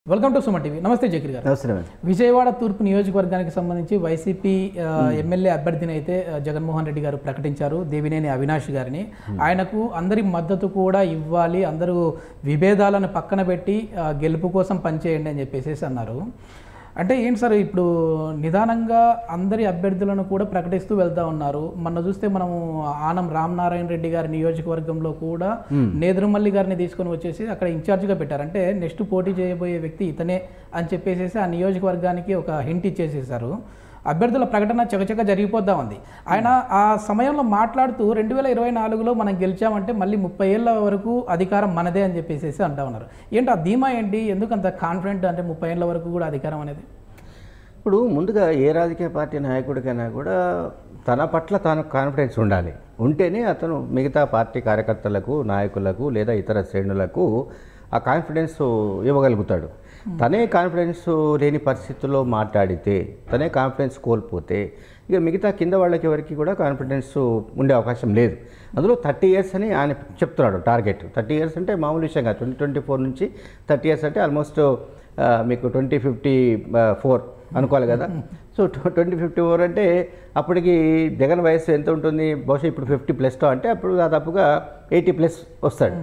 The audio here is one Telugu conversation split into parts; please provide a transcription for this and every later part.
వెల్కమ్ టు సుమన్ టీవీ నమస్తే జకీర్ గారు అవసరమే విజయవాడ తూర్పు నియోజకవర్గానికి సంబంధించి వైసీపీ ఆ, ఎమ్మెల్యే అభ్యర్థిని అయితే ఆ, జగన్మోహన్ రెడ్డి గారు ప్రకటించారు దేవినేని అవినాష్ గారిని ఆయనకు అందరి మద్దతు కూడా ఇవ్వాలి అందరూ విభేదాలను పక్కన పెట్టి ఆ, గెలుపు కోసం పనిచేయండి అని చెప్పేసి అన్నారు అంటే ఏంటి సార్ ఇప్పుడు నిదానంగా అందరి అభ్యర్థులను కూడా ప్రకటిస్తూ వెళ్తా ఉన్నారు మొన్న చూస్తే మనము ఆనం రామనారాయణ రెడ్డి గారి నియోజకవర్గంలో కూడా నేదురుమల్లి గారిని తీసుకొని వచ్చేసి అక్కడ ఇన్ఛార్జ్గా పెట్టారు అంటే నెక్స్ట్ పోటీ చేయబోయే వ్యక్తి ఇతనే అని చెప్పేసి ఆ నియోజకవర్గానికి ఒక హింట్ ఇచ్చేసేసారు అభ్యర్థుల ప్రకటన చకచక జరిగిపోతా ఉంది ఆయన ఆ సమయంలో మాట్లాడుతూ రెండు వేల ఇరవై నాలుగులో మనం గెలిచామంటే మళ్ళీ ముప్పై ఏళ్ళ వరకు అధికారం మనదే అని చెప్పేసి అంటా ఉన్నారు ఏంటి ఆ ధీమా ఏంటి ఎందుకు అంత కాన్ఫిడెంట్ అంటే ముప్పై ఏళ్ళ వరకు కూడా అధికారం అనేది ఇప్పుడు ముందుగా ఏ రాజకీయ పార్టీ నాయకుడికైనా కూడా తన పట్ల తాను కాన్ఫిడెన్స్ ఉండాలి ఉంటేనే అతను మిగతా పార్టీ కార్యకర్తలకు నాయకులకు లేదా ఇతర శ్రేణులకు ఆ కాన్ఫిడెన్స్ ఇవ్వగలుగుతాడు తనే కాన్ఫిడెన్స్ లేని పరిస్థితుల్లో మాట్లాడితే తనే కాన్ఫిడెన్స్ కోల్పోతే ఇక మిగతా కింద వాళ్ళకి ఎవరికి కూడా కాన్ఫిడెన్స్ ఉండే అవకాశం లేదు అందులో థర్టీ ఇయర్స్ అని ఆయన చెప్తున్నాడు టార్గెట్ థర్టీ ఇయర్స్ అంటే మామూలు విషయం కాదు ట్వంటీ ట్వంటీ ఫోర్ నుంచి థర్టీ ఇయర్స్ అంటే ఆల్మోస్ట్ మీకు ట్వంటీ ఫిఫ్టీ ఫోర్ అనుకోవాలి కదా సో ట్వంటీ ఫిఫ్టీ ఫోర్ అంటే అప్పటికి జగన్ వయసు ఎంత ఉంటుంది బహుశా ఇప్పుడు ఫిఫ్టీ ప్లస్తో అంటే అప్పుడు దాదాపుగా ఎయిటీ ప్లస్ వస్తాడు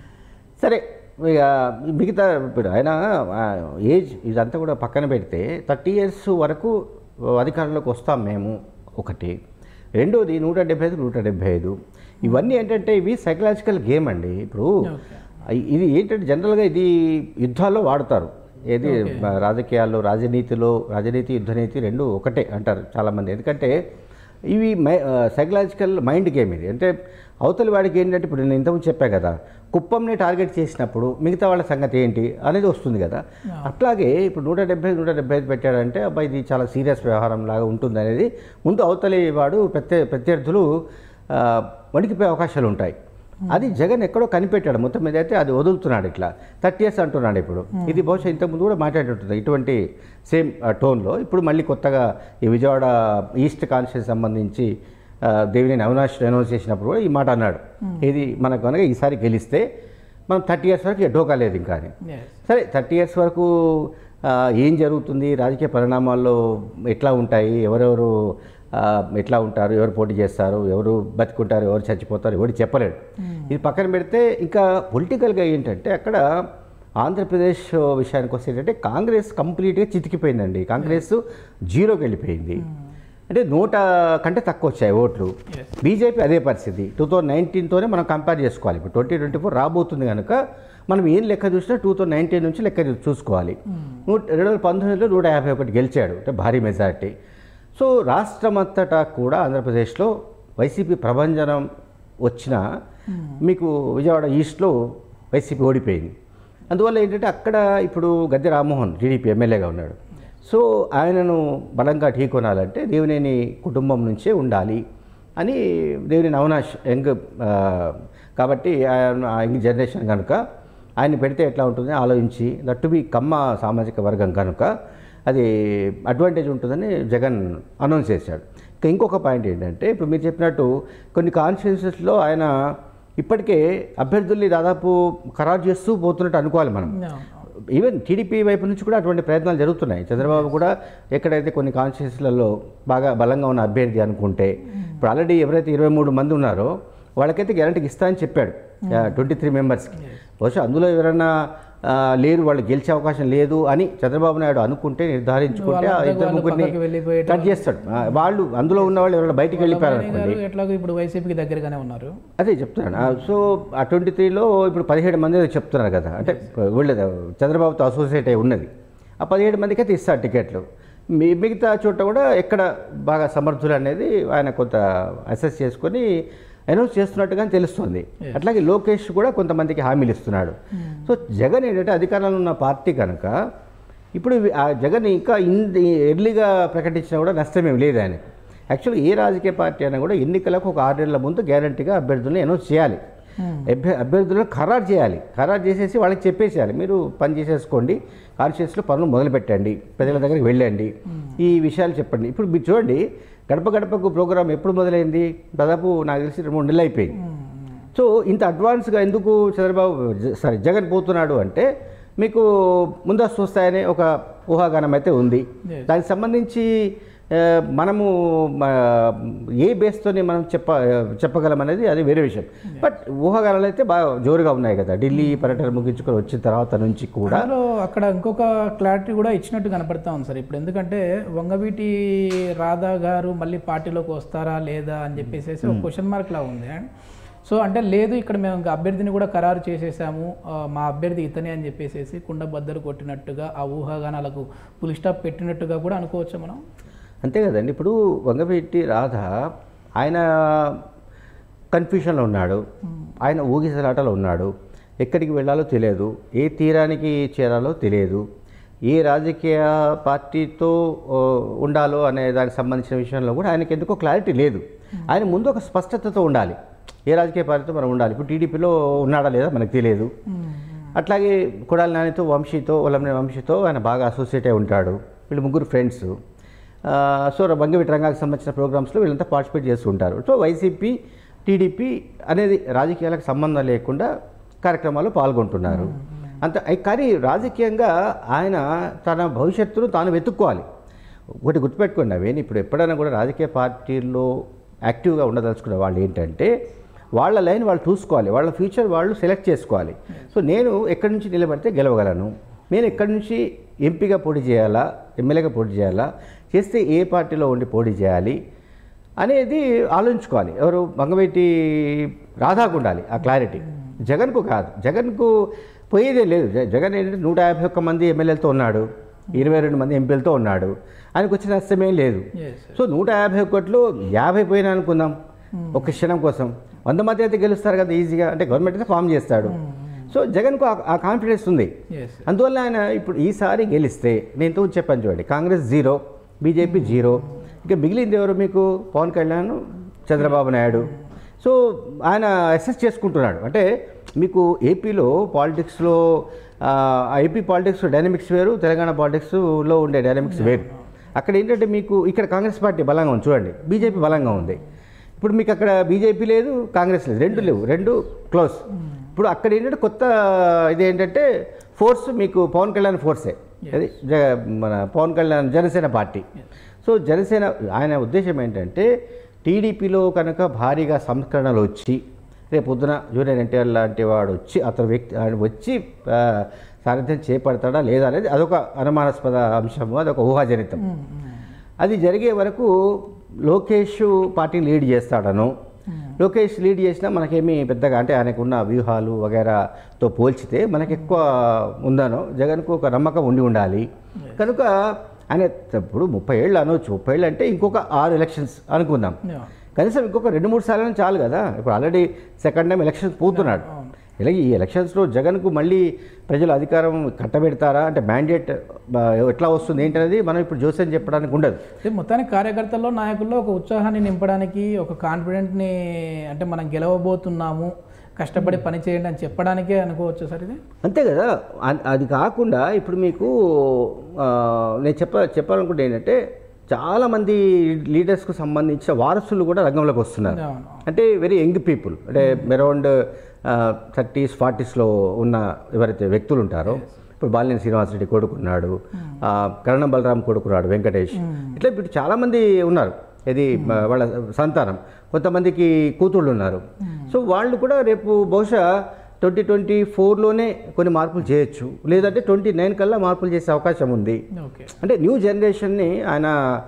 సరే ఇక మిగతా ఇప్పుడు ఆయన ఆ, ఏజ్ ఇదంతా కూడా పక్కన పెడితే థర్టీ ఇయర్స్ వరకు అధికారంలోకి వస్తాం మేము ఒకటి రెండోది నూట డెబ్బై ఐదు నూట డెబ్బై ఐదు ఇవన్నీ ఏంటంటే ఇవి సైకలాజికల్ గేమ్ అండి ఇప్పుడు ఇది ఏంటంటే జనరల్గా ఇది యుద్ధాల్లో వాడతారు ఏది రాజకీయాల్లో రాజనీతిలో రాజనీతి యుద్ధనీతి రెండు ఒకటే అంటారు చాలామంది ఎందుకంటే ఇవి మై సైకలాజికల్ మైండ్ గేమ్ ఇది అంటే అవతలి వాడికి ఏంటంటే ఇప్పుడు నేను ఇంతకుముందు చెప్పా కదా కుప్పంని టార్గెట్ చేసినప్పుడు మిగతా వాళ్ళ సంగతి ఏంటి అనేది వస్తుంది కదా అట్లాగే ఇప్పుడు నూట డెబ్బై నూట డెబ్బై ఐదు పెట్టాడంటే అబ్బాయి ఇది చాలా సీరియస్ వ్యవహారం లాగా ఉంటుంది అనేది ముందు అవతలి వాడు ప్రత్య ప్రత్యర్థులు ఆ, వణికిపోయే అవకాశాలు ఉంటాయి అది జగన్ ఎక్కడో కనిపెట్టాడు మొత్తం మీద అయితే అది వదులుతున్నాడు ఇట్లా థర్టీ ఇయర్స్ అంటున్నాడు ఇప్పుడు ఇది బహుశా ఇంతకుముందు కూడా మాట్లాడుంటుంది ఇటువంటి సేమ్ టోన్లో ఇప్పుడు మళ్ళీ కొత్తగా ఈ విజయవాడ ఈస్ట్ కాన్స్టిట్యూన్సీ సంబంధించి ఆ, దేవినేని అవినాష్ అనౌన్స్ చేసినప్పుడు కూడా ఈ మాట అన్నాడు ఇది మనకు కనుక ఈసారి గెలిస్తే మనం థర్టీ ఇయర్స్ వరకు డోకా లేదు ఇంకా అని Yes. సరే థర్టీ ఇయర్స్ వరకు ఆ, ఏం జరుగుతుంది రాజకీయ పరిణామాల్లో ఎట్లా ఉంటాయి ఎవరెవరు ఆ, ఎట్లా ఉంటారు ఎవరు పోటీ చేస్తారు ఎవరు బతుకుంటారు ఎవరు చచ్చిపోతారు ఎవరు చెప్పలేడు ఇది పక్కన పెడితే ఇంకా పొలిటికల్గా ఏంటంటే అక్కడ ఆంధ్రప్రదేశ్ విషయానికి వస్తే ఏంటంటే కాంగ్రెస్ కంప్లీట్గా చితికిపోయిందండి కాంగ్రెస్ జీరోకి వెళ్ళిపోయింది అంటే నూట కంటే తక్కువ వచ్చాయి ఓట్లు Yes. బీజేపీ అదే పరిస్థితి టూ థౌజండ్ నైన్టీన్తోనే మనం కంపేర్ చేసుకోవాలి ఇప్పుడు ట్వంటీ ట్వంటీ ఫోర్ రాబోతుంది కనుక మనం ఏం లెక్క చూసినా టూ థౌజండ్ నైన్టీన్ నుంచి లెక్క చూ- చూసుకోవాలి నూట రెండు వేల పంతొమ్మిదిలో నూట యాభై ఒకటి గెలిచాడు అంటే భారీ మెజార్టీ సో రాష్ట్రమంతటా కూడా ఆంధ్రప్రదేశ్లో వైసీపీ ప్రభంజనం వచ్చిన మీకు విజయవాడ ఈస్ట్లో వైసీపీ ఓడిపోయింది అందువల్ల ఏంటంటే అక్కడ ఇప్పుడు గద్దె రామ్మోహన్ టీడీపీ ఎమ్మెల్యేగా ఉన్నాడు సో ఆయనను బలంగా ఢీకొనాలంటే దేవినేని కుటుంబం నుంచే ఉండాలి అని దేవినేని అవినాష్ యంగ్ ఆ, కాబట్టి ఆయన ఆ యంగ్ జనరేషన్ కనుక ఆయన పెడితే ఎట్లా ఉంటుంది ఆలోచించి దట్టు బి కమ్మ సామాజిక వర్గం కనుక అది అడ్వాంటేజ్ ఉంటుందని జగన్ అనౌన్స్ చేశాడు ఇంకా ఇంకొక పాయింట్ ఏంటంటే ఇప్పుడు మీరు చెప్పినట్టు కొన్ని కాన్స్టిట్యూన్సీస్లో ఆయన ఇప్పటికే అభ్యర్థుల్ని దాదాపు ఖరారు చేస్తూ పోతున్నట్టు అనుకోవాలి మనం No. ఈవెన్ టీడీపీ వైపు నుంచి కూడా అటువంటి ప్రయత్నాలు జరుగుతున్నాయి చంద్రబాబు కూడా ఎక్కడైతే కొన్ని కాన్స్టిట్యూన్సీలలో బాగా బలంగా ఉన్న అభ్యర్థి అనుకుంటే ఇప్పుడు ఆల్రెడీ ఎవరైతే ఇరవై మూడు మంది ఉన్నారో వాళ్ళకైతే గ్యారంటీకి ఇస్తా అని చెప్పాడు ట్వంటీ త్రీ మెంబర్స్కి బహుశా అందులో ఎవరైనా ఆ, లేరు వాళ్ళు గెలిచే అవకాశం లేదు అని చంద్రబాబు నాయుడు అనుకుంటే నిర్ధారించుకుంటే ఆ వాళ్ళంతా ఇద్దరు వాళ్ళు ముగ్గురిని పక్కకి వెళ్ళిపోయేట- కట్ చేస్తాడు ఆ, వాళ్ళు అందులో ఉన్న వాళ్ళు ఎవరైనా బయటికి వెళ్ళిపోయారు నాని గారు ఎట్లాగో ఇప్పుడు వైసీపీకి దగ్గరగానే ఉన్నారు అదే చెప్తున్నాను ఆ, సో ఆ ట్వంటీ త్రీలో ఇప్పుడు పదిహేడు మంది చెప్తున్నారు కదా అంటే వీళ్ళు చంద్రబాబుతో అసోసియేట్ అయి ఉన్నది ఆ పదిహేడు మందికి అయితే ఇస్తారు టికెట్లు మీ మిగతా చోట కూడా ఎక్కడ బాగా సమర్థులు అనేది ఆయన కొంత అసెస్ చేసుకొని అనౌన్స్ చేస్తున్నట్టుగా తెలుస్తుంది అట్లాగే లోకేష్ కూడా కొంతమందికి హామీలు ఇస్తున్నాడు సో జగన్ ఏంటంటే అధికారంలో ఉన్న పార్టీ కనుక ఇప్పుడు ఇవి- ఆ జగన్ ఇంకా ఇన్ ఎర్లీగా ప్రకటించినా కూడా నష్టమేం లేదు ఆయన యాక్చువల్గా ఏ రాజకీయ పార్టీ అయినా కూడా ఎన్నికలకు ఒక ఆరు నెలల ముందు గ్యారంటీగా అభ్యర్థులను అనౌన్స్ చేయాలి అభ్య అభ్యర్థులను ఖరారు చేయాలి ఖరారు చేసేసి వాళ్ళకి చెప్పేసేయాలి మీరు పని చేసేసుకోండి కాన్షియస్లో పనులు మొదలు పెట్టండి ప్రజల దగ్గరికి వెళ్ళండి ఈ విషయాలు చెప్పండి ఇప్పుడు మీరు చూడండి గడప గడపకు ప్రోగ్రామ్ ఎప్పుడు మొదలైంది దాదాపు నాకు తెలిసి రెండు మూడు నెలలు అయిపోయింది సో ఇంత అడ్వాన్స్గా ఎందుకు చంద్రబాబు జ- సారీ జగన్ పోతున్నాడు అంటే మీకు ముందస్తు వస్తాయనే ఒక ఊహాగానం అయితే ఉంది Yes. దానికి సంబంధించి ఆ, మనము ఆ, ఏ బేస్తోని మనం చెప్ప చెప్పగలం అనేది అది వేరే విషయం బట్ ఊహాగానాలు అయితే బాగా జోరుగా ఉన్నాయి కదా ఢిల్లీ పర్యటన ముగించుకొని వచ్చిన తర్వాత నుంచి కూడా అందులో అక్కడ ఇంకొక క్లారిటీ కూడా ఇచ్చినట్టు కనపడతా ఉంది సార్ ఇప్పుడు ఎందుకంటే వంగవీటి రాధా గారు మళ్ళీ పార్టీలోకి వస్తారా లేదా అని చెప్పేసి ఒక క్వశ్చన్ మార్క్ లా ఉంది సో అంటే లేదు ఇక్కడ మేము ఇంకా అభ్యర్థిని కూడా ఖరారు చేసేసాము ఆ, మా అభ్యర్థి ఇతనే అని చెప్పేసి కుండ బద్దలు కొట్టినట్టుగా ఆ ఊహాగానాలకు పులి స్టాప్ పెట్టినట్టుగా కూడా అనుకోవచ్చు మనం అంతే కదండి ఇప్పుడు వంగవీటి రాధ ఆయన కన్ఫ్యూషన్లో ఉన్నాడు ఆయన ఊగిసలాటలో ఉన్నాడు ఎక్కడికి వెళ్ళాలో తెలియదు ఏ తీరానికి చేరాలో తెలియదు ఏ రాజకీయ పార్టీతో ఓ, ఉండాలో అనే దానికి సంబంధించిన విషయంలో కూడా ఆయనకి ఎందుకో క్లారిటీ లేదు ఆయన ముందు ఒక స్పష్టతతో ఉండాలి ఏ రాజకీయ పార్టీతో మనం ఉండాలి ఇప్పుడు టీడీపీలో ఉన్నాడా లేదా మనకు తెలియదు అట్లాగే కొడాలి నానితో వంశీతో ఒలంనే వంశీతో ఆయన బాగా అసోసియేట్ అయి ఉంటాడు వీళ్ళు ముగ్గురు ఫ్రెండ్స్ సో బంగవీటి రంగానికి సంబంధించిన ప్రోగ్రామ్స్లో వీళ్ళంతా పార్టిసిపేట్ చేస్తూ ఉంటారు సో వైసీపీ టీడీపీ అనేది రాజకీయాలకు సంబంధం లేకుండా కార్యక్రమాల్లో పాల్గొంటున్నారు అంత అయి- కానీ రాజకీయంగా ఆయన తన భవిష్యత్తును తాను వెతుక్కోవాలి ఒకటి గుర్తుపెట్టుకోండి నవీన్ ఇప్పుడు ఎప్పుడైనా కూడా రాజకీయ పార్టీల్లో యాక్టివ్గా ఉండదలుచుకునే వాళ్ళు ఏంటంటే వాళ్ళ లైన్ వాళ్ళు చూసుకోవాలి వాళ్ళ ఫ్యూచర్ వాళ్ళు సెలెక్ట్ చేసుకోవాలి సో నేను ఎక్కడి నుంచి నిలబడితే గెలవగలను నేను ఎక్కడి నుంచి ఎంపీగా పోటీ చేయాలా ఎమ్మెల్యేగా పోటీ చేయాలా చేస్తే ఏ పార్టీలో ఉండి పోటీ చేయాలి అనేది ఆలోచించుకోవాలి ఎవరు బంగవేటి రాధాకు ఉండాలి ఆ క్లారిటీ జగన్కు కాదు జగన్కు పోయేదే లేదు జ- జగన్ ఏంటంటే నూట యాభై ఒక్క మంది ఎమ్మెల్యేలతో ఉన్నాడు ఇరవై రెండు మంది ఎంపీలతో ఉన్నాడు ఆయనకు వచ్చిన నష్టమేం లేదు ఎస్ సో నూట యాభై ఒకటిలో యాభై పోయినా అనుకుందాం ఒక క్షణం కోసం వంద మంది అయితే గెలుస్తారు కదా ఈజీగా అంటే గవర్నమెంట్ అయితే ఫామ్ చేస్తాడు సో జగన్కు ఆ- ఆ కాన్ఫిడెన్స్ ఉంది ఎస్ అందువల్ల ఆయన ఇప్పుడు ఈసారి గెలిస్తే నేను ఇంతకు ముందు చెప్పాను చూడండి కాంగ్రెస్ జీరో బీజేపీ జీరో ఇక మిగిలింది ఎవరు మీకు పవన్ కళ్యాణ్ చంద్రబాబు నాయుడు సో ఆయన అసెస్ చేసుకుంటున్నాడు అంటే మీకు ఏపీలో పాలిటిక్స్లో ఆ ఏపీ పాలిటిక్స్ డైనమిక్స్ వేరు తెలంగాణ పాలిటిక్స్లో ఉండే డైనమిక్స్ వేరు అక్కడ ఏంటంటే మీకు ఇక్కడ కాంగ్రెస్ పార్టీ బలంగా ఉంది చూడండి బీజేపీ బలంగా ఉంది ఇప్పుడు మీకు అక్కడ బీజేపీ లేదు కాంగ్రెస్ లేదు రెండు లేవు రెండు క్లోజ్ ఇప్పుడు అక్కడ ఏంటంటే కొత్త ఇది ఏంటంటే ఫోర్స్ మీకు పవన్ కళ్యాణ్ ఫోర్సే అది జ మన పవన్ కళ్యాణ్ జనసేన పార్టీ సో జనసేన ఆయన ఉద్దేశం ఏంటంటే టీడీపీలో కనుక భారీగా సంస్కరణలు వచ్చి రేపు పొద్దున జూనియర్ ఎన్టీఆర్ లాంటి వాడు వచ్చి అతను వ్యక్తి ఆయన వచ్చి ఆ, సారథ్యం చేపడతాడా లేదా అనేది అదొక అనుమానాస్పద అంశము అదొక ఊహాజనితం అది జరిగే వరకు లోకేష్ పార్టీ లీడ్ చేస్తాడను లోకేష్ లీడ్ చేసినా మనకేమీ పెద్దగా అంటే ఆయనకున్న వ్యూహాలు వగైరాతో పోల్చితే మనకి ఎక్కువ ఉందనో జగన్కు ఒక నమ్మకం ఉండి ఉండాలి కనుక ఆయన ఇప్పుడు ముప్పై ఏళ్ళు అనవచ్చు ముప్పై ఏళ్ళు అంటే ఇంకొక ఆరు ఎలక్షన్స్ అనుకుందాం కనీసం ఇంకొక రెండు మూడు సార్లు చాలు కదా ఇప్పుడు ఆల్రెడీ సెకండ్ టైం ఎలక్షన్స్ పోతున్నాడు ఇలాగే ఈ ఎలక్షన్స్లో జగన్కు మళ్ళీ ప్రజలు అధికారం కట్టబెడతారా అంటే మ్యాండేట్ ఎట్లా వస్తుంది ఏంటనేది మనం ఇప్పుడు జోస్యం చెప్పడానికి ఉండదు అంటే మొత్తానికి కార్యకర్తల్లో నాయకుల్లో ఒక ఉత్సాహాన్ని నింపడానికి ఒక కాన్ఫిడెంట్ని అంటే మనం గెలవబోతున్నాము కష్టపడి పని చేయండి అని చెప్పడానికే అనుకోవచ్చు సార్ ఇది అంతే కదా అ- అది కాకుండా ఇప్పుడు మీకు ఆ, నేను చెప్ప చెప్పాలనుకుంటే ఏంటంటే చాలామంది లీడర్స్కు సంబంధించిన వారసులు కూడా రంగంలోకి వస్తున్నారు అవును అంటే వెరీ యంగ్ పీపుల్ అంటే అరౌండ్ థర్టీస్ ఫార్టీస్లో ఉన్న ఎవరైతే వ్యక్తులు ఉంటారో ఇప్పుడు బాలినేని శ్రీనివాసరెడ్డి కొడుకున్నాడు ఆ, కరణం బలరాం కొడుకున్నాడు వెంకటేష్ ఇట్లా ఇప్పుడు చాలామంది ఉన్నారు ఇది మ, వాళ్ళ సంతానం కొంతమందికి కూతుళ్ళు ఉన్నారు సో వాళ్ళు కూడా రేపు బహుశా ట్వంటీ ట్వంటీ ఫోర్లోనే కొన్ని మార్పులు చేయొచ్చు లేదంటే ట్వంటీ నైన్ కల్లా మార్పులు చేసే అవకాశం ఉంది ఓకే అంటే న్యూ జనరేషన్ని ఆయన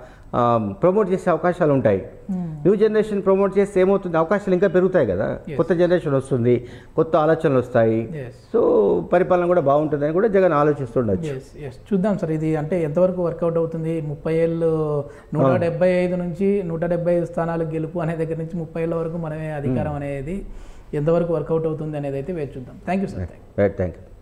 ప్రమోట్ చేసే అవకాశాలు ఉంటాయి న్యూ జనరేషన్ ప్రమోట్ చేస్తే ఏమవుతుంది అవకాశాలు ఇంకా పెరుగుతాయి కదా కొత్త జనరేషన్ వస్తుంది కొత్త ఆలోచనలు వస్తాయి ఎస్ సో పరిపాలన కూడా బాగుంటుందని కూడా జగన్ ఆలోచిస్తుండొచ్చు ఎస్ ఎస్ చూద్దాం సార్ ఇది అంటే ఎంతవరకు వర్కౌట్ అవుతుంది ముప్పై ఏళ్ళు నూట డెబ్బై ఐదు నుంచి నూట డెబ్బై ఐదు స్థానాలు గెలుపు అనే దగ్గర నుంచి ముప్పై ఏళ్ళ వరకు మనమే అధికారం అనేది ఎంతవరకు వర్కౌట్ అవుతుంది అనేది అయితే వేచి చూద్దాం thank you sir right thank you